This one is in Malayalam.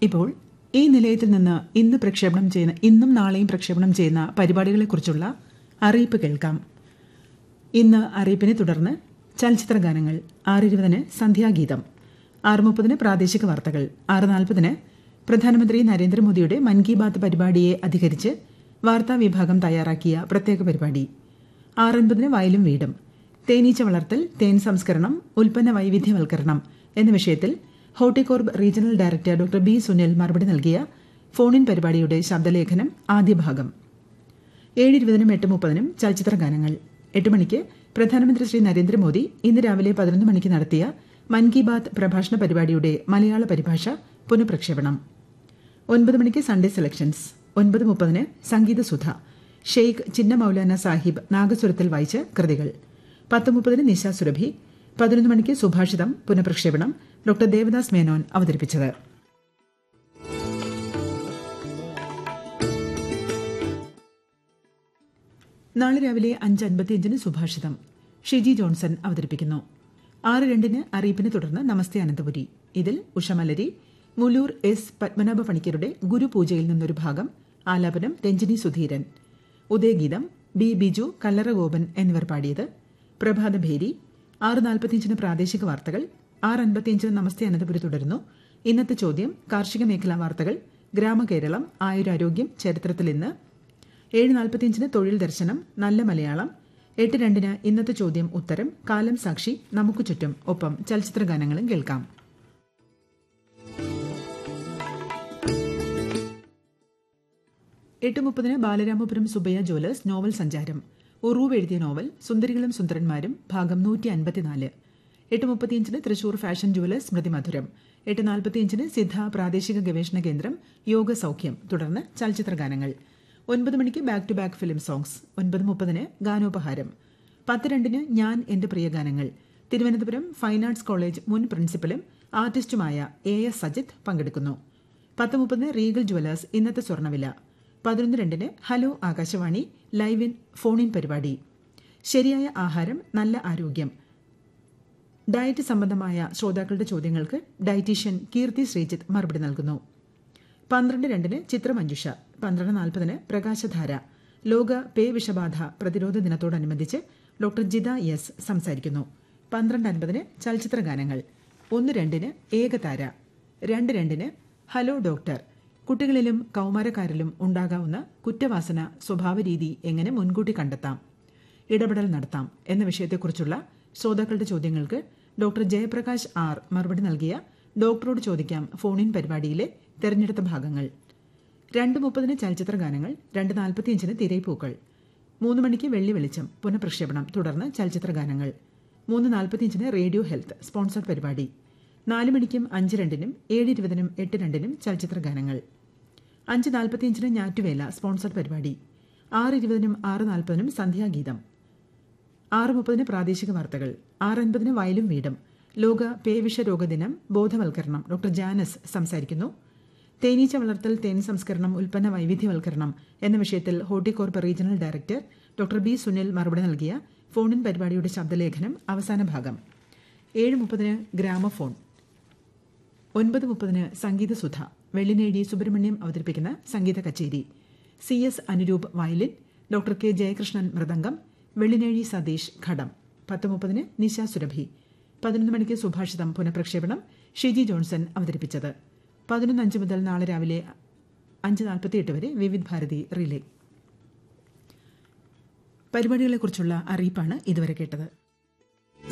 ഇപ്പോൾ ഈ നിലയത്തിൽ നിന്ന് ഇന്ന് പ്രക്ഷേപണം ചെയ്യുന്ന ഇന്നും നാളെയും പ്രക്ഷേപണം ചെയ്യുന്ന പരിപാടികളെക്കുറിച്ചുള്ള അറിയിപ്പ് കേൾക്കാം ഇന്ന് അറിയിപ്പിനെ തുടർന്ന് ചലച്ചിത്ര ഗാനങ്ങൾ ആറ് ഇരുപതിന് സന്ധ്യാഗീതം ആറ് മുപ്പതിന് പ്രാദേശിക വാർത്തകൾ ആറ് നാൽപ്പതിന് പ്രധാനമന്ത്രി നരേന്ദ്രമോദിയുടെ മൻ കി ബാത്ത് പരിപാടിയെ അധികരിച്ച് വാർത്താ വിഭാഗം തയ്യാറാക്കിയ പ്രത്യേക പരിപാടി ആറ് അൻപതിന് വയലും വീടും തേനീച്ച വളർത്തൽ തേൻ സംസ്കരണം ഉൽപ്പന്ന വൈവിധ്യവൽക്കരണം എന്ന വിഷയത്തിൽ Horticorp regional director doctor B Sunil മറുപടി നൽകിയ ഫോണിൻ പരിപാടിയുടെ ശബ്ദലേഖനം ആദ്യ ഭാഗം ഏഴ് ഇരുപതിനും എട്ട് മുപ്പതിനും ചലച്ചിത്ര ഗാനങ്ങൾ എട്ട് മണിക്ക് പ്രധാനമന്ത്രി ശ്രീ നരേന്ദ്രമോദി ഇന്ന് രാവിലെ പതിനൊന്ന് മണിക്ക് നടത്തിയ മൻ കി ബാത്ത് പ്രഭാഷണ പരിപാടിയുടെ മലയാള പരിഭാഷ പുനഃപ്രക്ഷേപണം ഒൻപത് മണിക്ക് സൺഡേ സെലക്ഷൻസ് ഒൻപത് മുപ്പതിന് സംഗീതസുധ ഷെയ്ഖ് ചിന്ന മൌലാന സാഹിബ് നാഗസ്വരത്തിൽ വായിച്ച കൃതികൾ പത്ത് മുപ്പതിന് നിശ സുരഭി പതിനൊന്ന് മണിക്ക് സുഭാഷിതം പുനഃപ്രക്ഷേപണം ഡോക്ടർ ദേവദാസ് മേനോൻ അവതരിപ്പിച്ചത് നാളെ രാവിലെ അഞ്ച് അൻപത്തിയഞ്ചിന് സുഭാഷിതം ഷിജി ജോൺസൺ അവതരിപ്പിക്കുന്നു ആറ് രണ്ടിന് അറിയിപ്പിനെ തുടർന്ന് നമസ്തേ അനന്തപുരി ഇതിൽ ഉഷമലരി മുലൂർ എസ് പത്മനാഭ പണിക്കരുടെ ഗുരുപൂജയിൽ നിന്നൊരു ഭാഗം ആലാപനം രഞ്ജിനി സുധീരൻ ഉദയഗീതം ബി ബിജു കല്ലറ ഗോപൻ എന്നിവർ പാടിയത് പ്രഭാതഭേരി ആറ് നാൽപ്പത്തിയഞ്ചിന് പ്രാദേശിക വാർത്തകൾ ആറ് അൻപത്തിയഞ്ചിന് നമസ്തേ അനന്തപുരി തുടരുന്നു ഇന്നത്തെ ചോദ്യം കാർഷിക മേഖലാ വാർത്തകൾ ഗ്രാമകേരളം ആയുരാരോഗ്യം ചരിത്രത്തിൽ ഇന്ന് ഏഴ് നാൽപ്പത്തിയഞ്ചിന് തൊഴിൽ ദർശനം നല്ല മലയാളം എട്ട് രണ്ടിന് ഇന്നത്തെ ചോദ്യം ഉത്തരം കാലം സാക്ഷി നമുക്ക് ചുറ്റും ഒപ്പം ചലച്ചിത്ര ഗാനങ്ങളും കേൾക്കാം എട്ട് മുപ്പതിന് ബാലരാമപുരം സുബയ്യ ജ്വല്ലേഴ്സ് നോവൽ സഞ്ചാരം ഉറൂവ് എഴുതിയ നോവൽ സുന്ദരികളും സുന്ദരന്മാരും ഭാഗം നൂറ്റി അൻപത്തിനാല് എട്ട് മുപ്പത്തിയഞ്ചിന് തൃശൂർ ഫാഷൻ ജുവലേഴ്സ് സ്മൃതി മധുരം എട്ട് നാൽപ്പത്തിയഞ്ചിന് സിദ്ധ പ്രാദേശിക ഗവേഷണ കേന്ദ്രം യോഗ സൗഖ്യം തുടർന്ന് ചലച്ചിത്ര ഗാനങ്ങൾ ഒൻപത് മണിക്ക് back to back film songs ഒൻപത് മുപ്പതിന് ഗാനോപഹാരം പത്ത് രണ്ടിന് ഞാൻ എന്റെ പ്രിയ ഗാനങ്ങൾ തിരുവനന്തപുരം ഫൈൻ ആർട്സ് കോളേജ് മുൻ പ്രിൻസിപ്പലും ആർട്ടിസ്റ്റുമായ എ എസ് സജിത്ത് പങ്കെടുക്കുന്നു പത്ത് മുപ്പതിന് റീഗൽ ജുവലേഴ്സ് ഇന്നത്തെ സ്വർണ്ണവില പതിനൊന്ന് രണ്ടിന് hello Akashvani live in phone in പരിപാടി ശരിയായ ആഹാരം നല്ല ആരോഗ്യം ഡയറ്റ് സംബന്ധമായ ശ്രോതാക്കളുടെ ചോദ്യങ്ങൾക്ക് ഡയറ്റീഷ്യൻ കീർത്തി ശ്രീജിത്ത് മറുപടി നൽകുന്നു പന്ത്രണ്ട് രണ്ടിന് ചിത്രമഞ്ജുഷ പന്ത്രണ്ട് നാൽപ്പതിന് പ്രകാശധാര ലോക പേ വിഷബാധ പ്രതിരോധ ദിനത്തോടനുബന്ധിച്ച് ഡോക്ടർ ജിത എസ് സംസാരിക്കുന്നു പന്ത്രണ്ട് അൻപതിന് ചലച്ചിത്ര ഗാനങ്ങൾ ഒന്ന് രണ്ടിന് ഏകതാര രണ്ട് രണ്ടിന് ഹലോ ഡോക്ടർ കുട്ടികളിലും കൗമാരക്കാരിലും ഉണ്ടാകാവുന്ന കുറ്റവാസന സ്വഭാവരീതി എങ്ങനെ മുൻകൂട്ടി കണ്ടെത്താം ഇടപെടൽ നടത്താം എന്ന വിഷയത്തെക്കുറിച്ചുള്ള ശ്രോതാക്കളുടെ ചോദ്യങ്ങൾക്ക് ഡോക്ടർ ജയപ്രകാശ് ആർ മറുപടി നൽകിയ ഡോക്ടറോട് ചോദിക്കാം ഫോണിൻ പരിപാടിയിലെ തെരഞ്ഞെടുത്ത ഭാഗങ്ങൾ രണ്ട് മുപ്പതിന് ചലച്ചിത്ര ഗാനങ്ങൾ രണ്ട് നാൽപ്പത്തിയഞ്ചിന് തിരയിപ്പൂക്കൾ മൂന്ന് മണിക്ക് വെള്ളി വെളിച്ചം പുനഃപ്രക്ഷേപണം തുടർന്ന് ചലച്ചിത്ര ഗാനങ്ങൾ മൂന്ന് നാൽപ്പത്തിയഞ്ചിന് റേഡിയോ ഹെൽത്ത് സ്പോൺസർ പരിപാടി നാല് മണിക്കും അഞ്ച് രണ്ടിനും ഏഴ് ഇരുപതിനും എട്ട് രണ്ടിനും ചലച്ചിത്ര ഗാനങ്ങൾ അഞ്ച് നാൽപ്പത്തിയഞ്ചിന് ഞാറ്റുവേല സ്പോൺസർ പരിപാടി ആറ് ഇരുപതിനും ആറ് നാൽപ്പതിനും സന്ധ്യാഗീതം ആറ് മുപ്പതിന് പ്രാദേശിക വാർത്തകൾ ആറ് അൻപതിന് വയലും വീടും ലോക പേവിഷ രോഗദിനം ബോധവൽക്കരണം ഡോക്ടർ ജാനസ് സംസാരിക്കുന്നു തേനീച്ച വളർത്തൽ തേൻ സംസ്കരണം ഉൽപ്പന്ന വൈവിധ്യവൽക്കരണം എന്ന വിഷയത്തിൽ Horticorp regional director doctor B Sunil മറുപടി നൽകിയ ഫോണിൻ പരിപാടിയുടെ ശബ്ദലേഖനം അവസാന ഭാഗം ഏഴ് മുപ്പതിന് ഗ്രാമഫോൺ ഒൻപത് മുപ്പതിന് സംഗീതസുധ വെള്ളിനേഴി സുബ്രഹ്മണ്യം അവതരിപ്പിക്കുന്ന സംഗീത കച്ചേരി C S Anuroop violin doctor K Jayakrishnan mridangam Vellinezhi Satheesh ghatam പത്ത് മുപ്പതിന് നിശ സുരഭി പതിനൊന്ന് മണിക്ക് സുഭാഷിതം പുനഃപ്രക്ഷേപണം ഷിജി ജോൺസൺ അവതരിപ്പിച്ചത് പതിനൊന്ന് അഞ്ച് മുതൽ നാളെ രാവിലെ അഞ്ച് നാൽപ്പത്തിയെട്ട് വരെ വിവിധ് ഭാരതി റിലേ പരിപാടികളെക്കുറിച്ചുള്ള അറിയിപ്പാണ് ഇതുവരെ കേട്ടത്